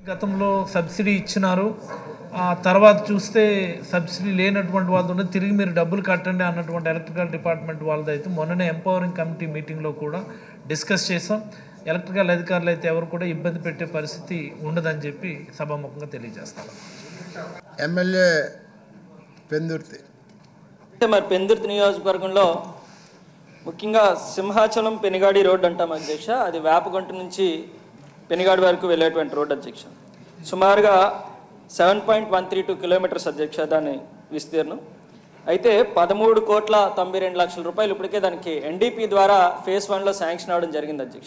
గతంలో సబ్సిడీ ఇచ్చినారు ఆ తర్వాత చూస్తే సబ్సిడీ లేనటువంటి వాళ్ళతో ఉంటే తిరిగి మీరు డబ్బులు కట్టండి అన్నటువంటి ఎలక్ట్రికల్ డిపార్ట్మెంట్ వాళ్ళది అయితే మొన్ననే ఎంపవరింగ్ కమిటీ మీటింగ్లో కూడా డిస్కస్ చేసాం ఎలక్ట్రికల్ అధికారులు అయితే ఎవరు కూడా ఇబ్బంది పెట్టే పరిస్థితి ఉండదని చెప్పి సభాముఖంగా తెలియజేస్తాం ఎమ్మెల్యే పెందుర్తి అంటే మరి పెందుర్తి నియోజకవర్గంలో ముఖ్యంగా సింహాచలం పెనుగాడి రోడ్ అంటాం అధ్యక్ష అది వేపగుంట నుంచి పెనుగాడి వరకు వెళ్ళేటువంటి రోడ్ అధ్యక్ష సుమారుగా seven point one three two kilometres అధ్యక్ష దాని విస్తీర్ణం అయితే పదమూడు కోట్ల తొంభై రెండు లక్షల రూపాయలు ఇప్పటికే దానికి ఎన్డీపీ ద్వారా ఫేజ్ వన్లో శాంక్షన్ అవ్వడం జరిగింది అధ్యక్ష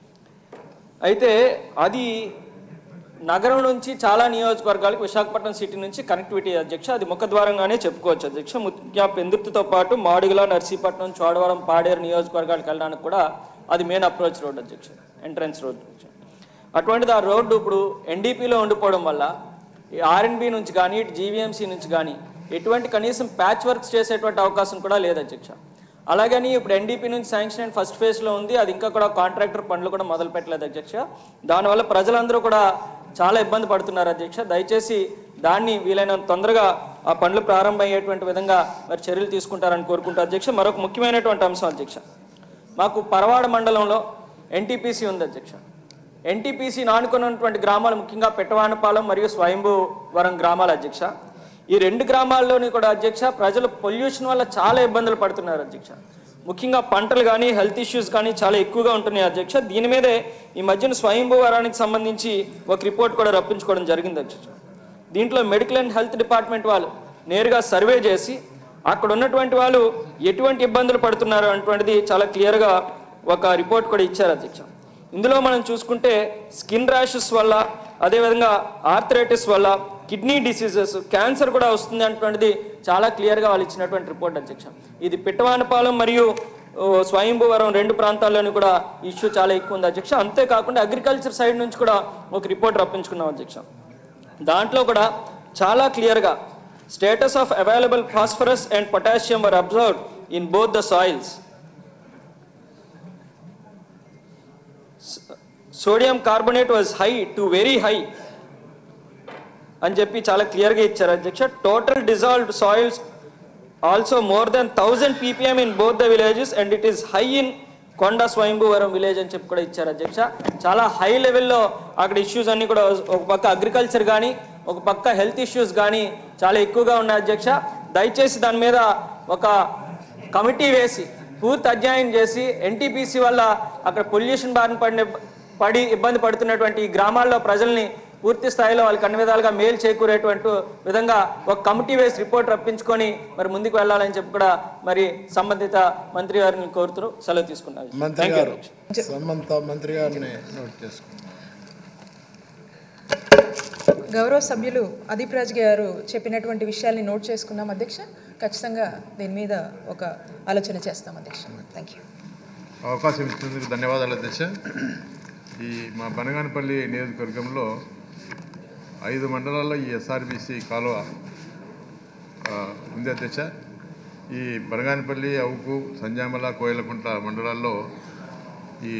అయితే అది నగరం నుంచి చాలా నియోజకవర్గాలకు విశాఖపట్నం సిటీ నుంచి కనెక్టివిటీ అధ్యక్ష అది ముఖద్వారంగానే చెప్పుకోవచ్చు అధ్యక్ష ముఖ్యంగా పెందుర్తితో పాటు మాడుగుల నర్సీపట్నం చోడవరం పాడేరు నియోజకవర్గాలకు వెళ్ళడానికి కూడా అది మెయిన్ అప్రోచ్ రోడ్ అధ్యక్ష ఎంట్రన్స్ రోడ్ అధ్యక్ష అటువంటిది ఆ రోడ్డు ఇప్పుడు ఎన్డీపీలో ఉండిపోవడం వల్ల ఈ ఆర్ఎన్బి నుంచి కానీ ఇటు జీవీఎంసీ నుంచి కానీ ఎటువంటి కనీసం ప్యాచ్ వర్క్స్ చేసేటువంటి అవకాశం కూడా లేదు అధ్యక్ష అలాగని ఇప్పుడు ఎన్డీపీ నుంచి శాంక్షన్ అయిన ఫస్ట్ ఫేజ్లో ఉంది అది ఇంకా కూడా కాంట్రాక్టర్ పనులు కూడా మొదలు పెట్టలేదు అధ్యక్ష దానివల్ల ప్రజలందరూ కూడా చాలా ఇబ్బంది పడుతున్నారు అధ్యక్ష దయచేసి దాన్ని వీలైనంత తొందరగా ఆ పనులు ప్రారంభమయ్యేటువంటి విధంగా మరి చర్యలు తీసుకుంటారని కోరుకుంటూ అధ్యక్ష మరొక ముఖ్యమైనటువంటి అంశం అధ్యక్ష మాకు పరవాడ మండలంలో ఎన్టీపీసీ ఉంది అధ్యక్ష ఎన్టీపీసీ నానుకున్నటువంటి గ్రామాలు ముఖ్యంగా పెట్టవానపాలెం మరియు స్వయంభూవరం గ్రామాల అధ్యక్ష ఈ రెండు గ్రామాల్లోని కూడా అధ్యక్ష ప్రజలు పొల్యూషన్ వల్ల చాలా ఇబ్బందులు పడుతున్నారు అధ్యక్ష ముఖ్యంగా పంటలు కానీ హెల్త్ ఇష్యూస్ కానీ చాలా ఎక్కువగా ఉంటున్నాయి అధ్యక్ష దీని మీదే ఈ మధ్యన స్వయంభూవరానికి సంబంధించి ఒక రిపోర్ట్ కూడా రప్పించుకోవడం జరిగింది అధ్యక్ష దీంట్లో మెడికల్ అండ్ హెల్త్ డిపార్ట్మెంట్ వాళ్ళు నేరుగా సర్వే చేసి అక్కడ ఉన్నటువంటి వాళ్ళు ఎటువంటి ఇబ్బందులు పడుతున్నారు అటువంటిది చాలా క్లియర్గా ఒక రిపోర్ట్ కూడా ఇచ్చారు అధ్యక్ష ఇందులో మనం చూసుకుంటే స్కిన్ ర్యాషెస్ వల్ల అదేవిధంగా ఆర్థరైటిస్ వల్ల కిడ్నీ డిసీజెస్ క్యాన్సర్ కూడా వస్తుంది అటువంటిది చాలా క్లియర్గా వాళ్ళు ఇచ్చినటువంటి రిపోర్ట్ అధ్యక్ష ఇది పిట్టవానపాలెం మరియు ఓ, స్వయంభూవరం రెండు ప్రాంతాల్లోని కూడా ఇష్యూ చాలా ఎక్కువ ఉంది అధ్యక్ష అంతేకాకుండా అగ్రికల్చర్ సైడ్ నుంచి కూడా ఒక రిపోర్ట్ రప్పించుకున్నాం అధ్యక్ష దాంట్లో కూడా చాలా క్లియర్గా status of available phosphorus and potassium were observed in both the soils sodium carbonate was high to very high అని చెప్పి చాలా క్లియర్గా ఇచ్చారు అధ్యక్ష total dissolved soils also more than thousand PPM in both the villages and it is high in Konda Swayambhuvaram village అని చెప్పి కూడా ఇచ్చారు అధ్యక్ష చాలా హై లెవెల్లో అక్కడ ఇష్యూస్ అన్ని కూడా ఒక పక్క అగ్రికల్చర్ కానీ ఒక పక్క హెల్త్ ఇష్యూస్ కానీ చాలా ఎక్కువగా ఉన్నాయి అధ్యక్ష దయచేసి దాని మీద ఒక కమిటీ వేసి పూర్తి అధ్యయనం చేసి ఎన్టీపీసీ వల్ల అక్కడ పొల్యూషన్ బారిన పడిన పడి ఇబ్బంది పడుతున్నటువంటి ఈ గ్రామాల్లో ప్రజల్ని పూర్తి స్థాయిలో వాళ్ళకి అన్ని విధాలుగా మేలు చేకూరేటువంటి విధంగా ఒక కమిటీ వేసి రిపోర్ట్ రప్పించుకొని మరి ముందుకు వెళ్ళాలని చెప్పి కూడా మరి సంబంధిత మంత్రి గారిని కోరుతూ సెలవు తీసుకున్నారు మంత్రి Thank you, గారు అధ్యక్ష. సమంత మంత్రి గారిని నోట్ చేసుకుంటాం గౌరవ సభ్యులు అదీప్ రాజ్ గారు చెప్పినటువంటి విషయాల్ని నోట్ చేసుకున్నాం అధ్యక్ష ఖచ్చితంగా దీని మీద ఒక ఆలోచన చేస్తాం అధ్యక్ష థ్యాంక్ యూ అవకాశం ఇచ్చినందుకు ధన్యవాదాలు అధ్యక్ష ఈ మా బనగానపల్లి నియోజకవర్గంలో ఐదు మండలాల్లో ఈ ఎస్ఆర్బిసి కాలువ ఆ, ఉంది అధ్యక్ష ఈ బనగానపల్లి అవుకు సంజామల కోయలకుంట మండలాల్లో ఈ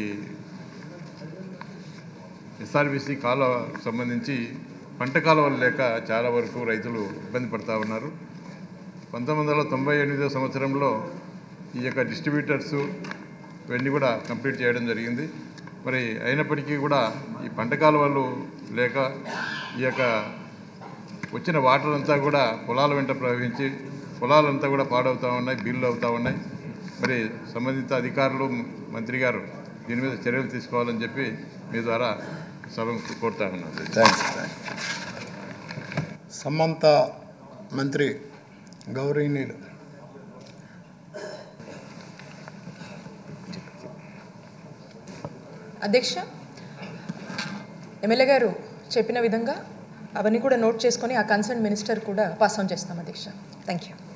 ఎస్ఆర్బిసి కాలువ సంబంధించి పంట కాలువలు లేక చాలా వరకు రైతులు ఇబ్బంది పడుతూ ఉన్నారు పంతొమ్మిది వందల తొంభై ఎనిమిదో సంవత్సరంలో ఈ యొక్క డిస్ట్రిబ్యూటర్స్ ఇవన్నీ కూడా కంప్లీట్ చేయడం జరిగింది మరి అయినప్పటికీ కూడా ఈ పంట కాలువలు లేక ఈ యొక్క వచ్చిన వాటర్ అంతా కూడా పొలాల వెంట ప్రవహించి పొలాలంతా కూడా పాడవుతూ ఉన్నాయి బిల్లు అవుతూ ఉన్నాయి మరి సంబంధిత అధికారులు మంత్రి గారు దీని మీద చర్యలు తీసుకోవాలని చెప్పి మీ ద్వారా సభకు కోరుతా ఉన్నాను థ్యాంక్స్ సమంత మంత్రి గౌరవనీయులు అధ్యక్ష ఎమ్మెల్యే గారు చెప్పిన విధంగా అవన్నీ కూడా నోట్ చేసుకొని ఆ కన్సర్న్ మినిస్టర్ కూడా పాస్ ఆన్ చేస్తాం అధ్యక్ష థ్యాంక్ యూ